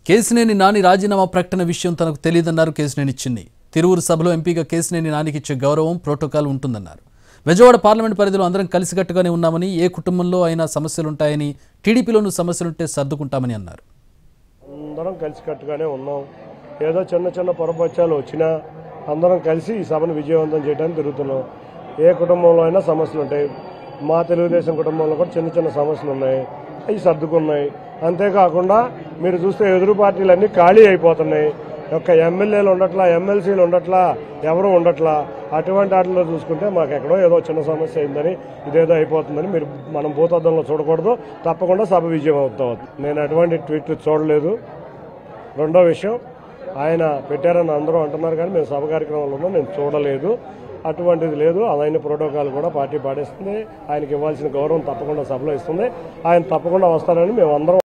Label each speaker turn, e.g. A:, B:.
A: కేసినేని నాని రాజీనామా ప్రకటన విషయం తనకు తెలియదన్నారు కేసినేని చిన్ని తిరువురు సభలో ఎంపీగా కేసినేని నానికి ఇచ్చే గౌరవం ప్రోటోకాల్ ఉంటుందన్నారు బెజవాడ పార్లమెంట్ పరిధిలో అందరం కలిసికట్టుగానే ఉన్నామని ఏ కుటుంబంలో అయినా సమస్యలుంటాయని టీడీపీలోనూ సమస్యలుంటే సర్దుకుంటామని అన్నారు
B: అందరం కలిసికట్టుగానే ఉన్నాం ఏదో చిన్న చిన్న పొరపచ్చాలు వచ్చినా అందరం కలిసి ఈ సభను విజయవంతం చేయడానికి తిరుగుతున్నాం ఏ కుటుంబంలో అయినా సమస్యలు ఉంటాయి మా తెలుగుదేశం కుటుంబంలో కూడా చిన్న చిన్న సమస్యలు ఉన్నాయి అవి సర్దుకున్నాయి అంతేకాకుండా మీరు చూస్తే ఎదురు పార్టీలన్నీ ఖాళీ అయిపోతున్నాయి ఒక్క ఎమ్మెల్యేలు ఉండట్లా ఎమ్మెల్సీలు ఉండట్లా ఎవరు ఉండట్లా అటువంటి వాటిలో చూసుకుంటే మాకు ఎక్కడో ఏదో చిన్న సమస్య అయిందని ఇదేదో అయిపోతుందని మీరు మనం భూతద్దంలో చూడకూడదు తప్పకుండా సభ విజయం అవుతాం నేను అటువంటి ట్వీట్లు చూడలేదు రెండో విషయం ఆయన పెట్టారని అందరూ అంటున్నారు కానీ మేము సభ కార్యక్రమంలో ఉన్నాం నేను చూడలేదు అటువంటిది లేదు ఆయన ప్రోటోకాల్ కూడా పార్టీ పాటిస్తుంది ఆయనకి ఇవ్వాల్సిన గౌరవం తప్పకుండా సభలో ఇస్తుంది ఆయన తప్పకుండా వస్తారని మేము అందరం